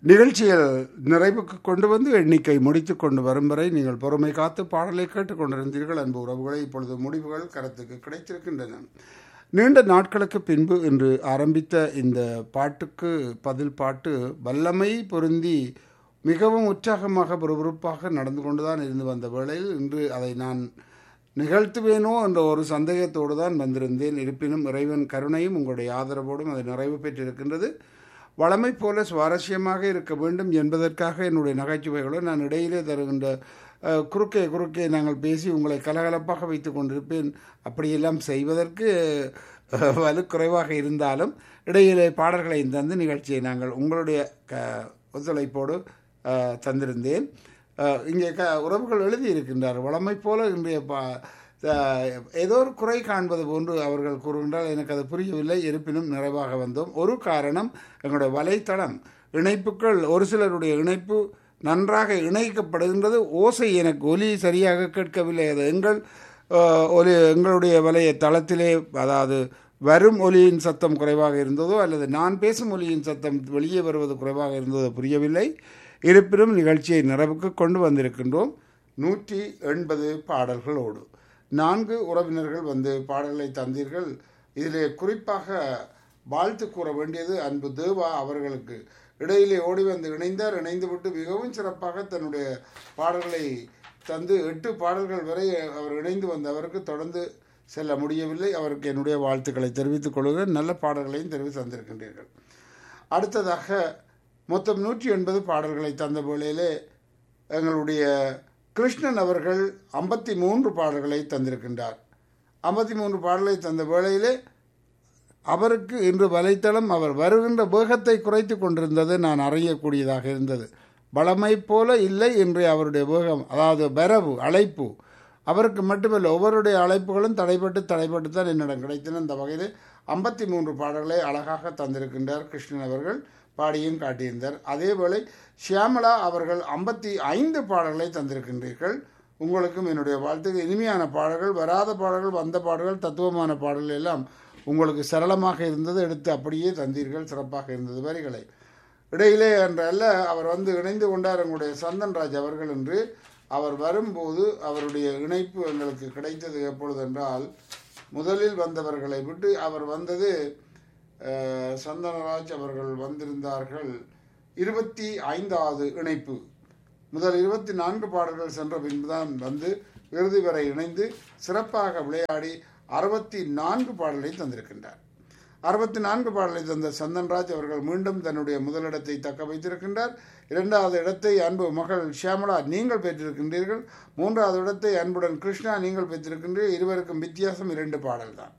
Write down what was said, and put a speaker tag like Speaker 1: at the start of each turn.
Speaker 1: நிகழ்ச்சியில் நிறைவுக்கு கொண்டு வந்து எண்ணிக்கை முடித்து கொண்டு வரும் வரை நீங்கள் பொறுமை காத்து பாடலை கேட்டுக்கொண்டிருந்தீர்கள் அன்பு உறவுகளை இப்பொழுது முடிவுகள் கருத்துக்கு கிடைத்திருக்கின்றன நீண்ட நாட்களுக்கு பின்பு இன்று ஆரம்பித்த இந்த பாட்டுக்கு பதில் பாட்டு வல்லமை பொருந்தி மிகவும் உற்சாகமாக விறுவிறுப்பாக நடந்து கொண்டுதான் இருந்து வந்த வேளையில் இன்று அதை நான் நிகழ்த்துவேனோ என்ற ஒரு சந்தேகத்தோடு தான் வந்திருந்தேன் இருப்பினும் இறைவன் கருணையும் உங்களுடைய ஆதரவோடும் அது நிறைவு பெற்றிருக்கின்றது வளமை போல சுவாரஸ்யமாக இருக்க வேண்டும் என்பதற்காக என்னுடைய நகைச்சுவைகளை நான் இடையிலே தருகின்ற அஹ், குறுக்கே குறுக்கே நாங்கள் பேசி உங்களை கலகலப்பாக வைத்து கொண்டிருப்பேன் அப்படியெல்லாம் செய்வதற்கு அஹ், வலு குறைவாக இருந்தாலும் இடையிலே பாடல்களை தந்து நிகழ்ச்சியை நாங்கள் உங்களுடைய க ஒத்துழைப்போடு அஹ், தந்திருந்தேன் அஹ், இங்கே க உறவுகள் எழுதியிருக்கின்றார் வளமை போல இன்றைய பா அஹ், ஏதோ ஒரு குறை காண்பது போன்று அவர்கள் கூறுகின்றால் எனக்கு அது புரியவில்லை இருப்பினும் நிறைவாக வந்தோம் ஒரு காரணம் எங்களுடைய வலைத்தளம் இணைப்புகள் ஒரு சிலருடைய இணைப்பு நன்றாக இணைக்கப்படுகின்றது ஓசை எனக்கு ஒலி சரியாக கேட்கவில்லை அது எங்கள் அஹ், ஒலி எங்களுடைய வலைய தளத்திலே அதாவது வரும் ஒலியின் சத்தம் குறைவாக இருந்ததோ அல்லது நான் பேசும் ஒலியின் சத்தம் வெளியே வருவது குறைவாக இருந்ததோ புரியவில்லை இருப்பினும் நிகழ்ச்சியை நிறைவுக்கு கொண்டு வந்திருக்கின்றோம் நூற்றி எண்பது பாடல்களோடு நான்கு உறவினர்கள் வந்து பாடல்களை தந்தீர்கள் இதிலே குறிப்பாக வாழ்த்து கூற வேண்டியது அன்பு தேவா அவர்களுக்கு இடையிலே ஓடி வந்து இணைந்தார் இணைந்துவிட்டு மிகவும் சிறப்பாக தன்னுடைய பாடல்களை தந்து எட்டு பாடல்கள் வரை அவர் இணைந்து வந்தவருக்கு தொடர்ந்து செல்ல முடியவில்லை அவருக்கு என்னுடைய வாழ்த்துக்களை தெரிவித்துக் கொள்கிறேன் நல்ல பாடல்களையும் தெரிவித்து தந்திருக்கின்றீர்கள் அடுத்ததாக மொத்தம் நூற்றி எண்பது பாடல்களை தந்த வேளையிலே எங்களுடைய கிருஷ்ணன் அவர்கள் ஐம்பத்தி மூன்று பாடல்களை தந்திருக்கின்றார் ஐம்பத்தி மூன்று பாடலை தந்த வேளையிலே அவருக்கு இன்று வலைத்தளம் அவர் வருகின்ற வேகத்தை குறைத்து கொண்டிருந்தது நான் அறியக்கூடியதாக இருந்தது பலமை போல இல்லை என்று அவருடைய வேகம் அதாவது வரவு அழைப்பு அவருக்கு மட்டுமல்ல ஒவ்வொருடைய அழைப்புகளும் தடைப்பட்டு தடைப்பட்டு தான் என்னிடம் கிடைத்தன இந்த வகையில் ஐம்பத்தி மூன்று பாடல்களை அழகாக தந்திருக்கின்றார் கிருஷ்ணன் அவர்கள் பாடியும் காட்டியிருந்தார் அதேவேளை ஷியாமலா அவர்கள் ஐம்பத்தி ஐந்து பாடல்களை தந்திருக்கின்றீர்கள் உங்களுக்கும் என்னுடைய வாழ்த்துக்கு இனிமையான பாடல்கள் வராத பாடல்கள் வந்த பாடல்கள் தத்துவமான பாடல்கள் எல்லாம் உங்களுக்கு சரளமாக இருந்தது எடுத்து அப்படியே தந்தீர்கள் சிறப்பாக இருந்தது வரிகளை இடையிலே என்றல்ல அவர் வந்து இணைந்து கொண்டார் எங்களுடைய சந்தன்ராஜ் அவர்கள் என்று அவர் வரும்போது அவருடைய இணைப்பு எங்களுக்கு கிடைத்தது எப்பொழுது என்றால் முதலில் வந்தவர்களை விட்டு அவர் வந்தது அஹ், சந்தனராஜ் அவர்கள் வந்திருந்தார்கள் இருபத்தி ஐந்தாவது இணைப்பு முதல் இருபத்தி நான்கு பாடல்கள் சென்ற பின்புதான் வந்து இறுதி வரை இணைந்து சிறப்பாக விளையாடி அறுபத்தி நான்கு பாடலை தந்திருக்கின்றார் அறுபத்தி நான்கு பாடலை தந்த சந்தன்ராஜ் அவர்கள் மீண்டும் தன்னுடைய முதலிடத்தை தக்க வைத்திருக்கின்றார் இரண்டாவது இடத்தை அன்பு மகள் ஷியாமலா நீங்கள் பெற்றிருக்கின்றீர்கள் மூன்றாவது இடத்தை அன்புடன் கிருஷ்ணா நீங்கள் பெற்றிருக்கின்றீர்கள் இருவருக்கும் வித்தியாசம் இரண்டு பாடல் தான்